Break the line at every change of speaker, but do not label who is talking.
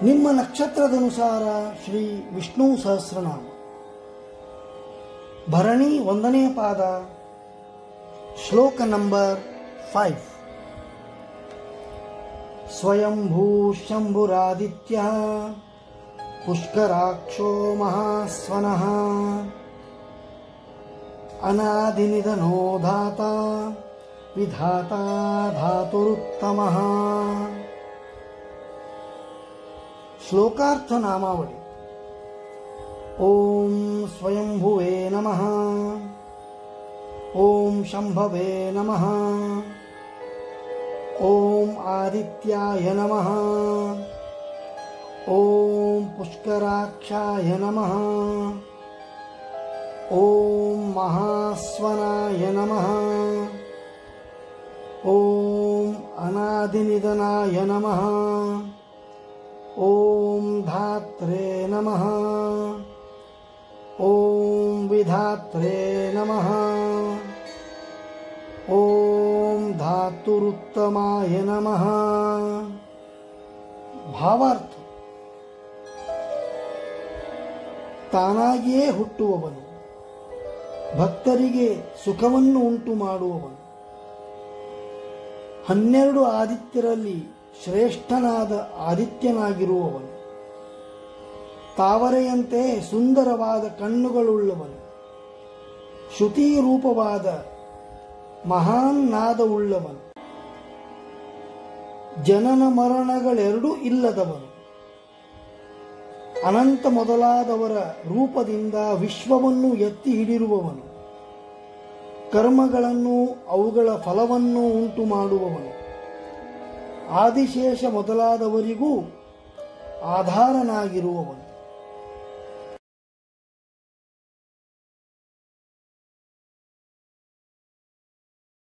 ನಿಮ್ಮ ನಕ್ಷತ್ರದನುಸಾರ ಶ್ರೀ ವಿಷ್ಣು ಸಹಸ್ರನಾಮ ಭರಣಿ ಒಂದನೇ ಪಾದ ಶ್ಲೋಕ ನಂಬರ್ ಫೈವ್ ಸ್ವಯಂಭೂ ಶಂಭುರಾದಿತ್ಯ ಪುಷ್ಕರಾಕ್ಷೋ ಮಹಾಸ್ವನಃ ಅನಾದಿನಿಧನೋ ಧಾತ ವಿಧಾತ ಧಾತುರುತ್ತಮಃ ಶ್ಲೋಕಾರ್ಥ ನಾಮಾವಳಿ ಓಂ ಸ್ವಯಂಭುವೇ ನಮಃ ಓಂ ಶಂಭವೇ ನಮಃ ಓಂ ಆದಿತ್ಯಾಯ ನಮಃ ಓಂ ಪುಷ್ಕರಾಕ್ಷಾಯ ನಮಃ ಓಂ ಮಹಾಸ್ವನಾಯ ನಮಃ ಓಂ ಅನಾದಿನಿಧನಾಯ ನಮಃ ಓಂ ಧಾತ್ರೆ ನಮಃ ಓಂ ವಿಧಾತ್ರೆ ನಮಃ ಓಂ ಧಾತುರುತ್ತಮಾಯ ನಮಃ ಭಾವಾರ್ಥ ತಾನಾಗಿಯೇ ಹುಟ್ಟುವವನು ಭಕ್ತರಿಗೆ ಸುಖವನ್ನು ಉಂಟು ಮಾಡುವವನು ಹನ್ನೆರಡು ಆದಿತ್ಯರಲ್ಲಿ ಶ್ರೇಷ್ಠನಾದ ಆದಿತ್ಯನಾಗಿರುವವನು ತಾವರೆಯಂತೆ ಸುಂದರವಾದ ಕಣ್ಣುಗಳುಳ್ಳವನು ಶ್ರುತಿ ರೂಪವಾದ ಮಹಾನ್ ನಾದವುಳ್ಳವನು ಜನನ ಮರಣಗಳೆರಡೂ ಇಲ್ಲದವನು ಅನಂತ ಮೊದಲಾದವರ ರೂಪದಿಂದ ವಿಶ್ವವನ್ನು ಎತ್ತಿ ಹಿಡಿರುವವನು ಕರ್ಮಗಳನ್ನು ಅವುಗಳ ಫಲವನ್ನು ಉಂಟು ಮಾಡುವವನು ಆದಿಶೇಷ ಮೊದಲಾದವರಿಗೂ ಆಧಾರನಾಗಿರುವವನು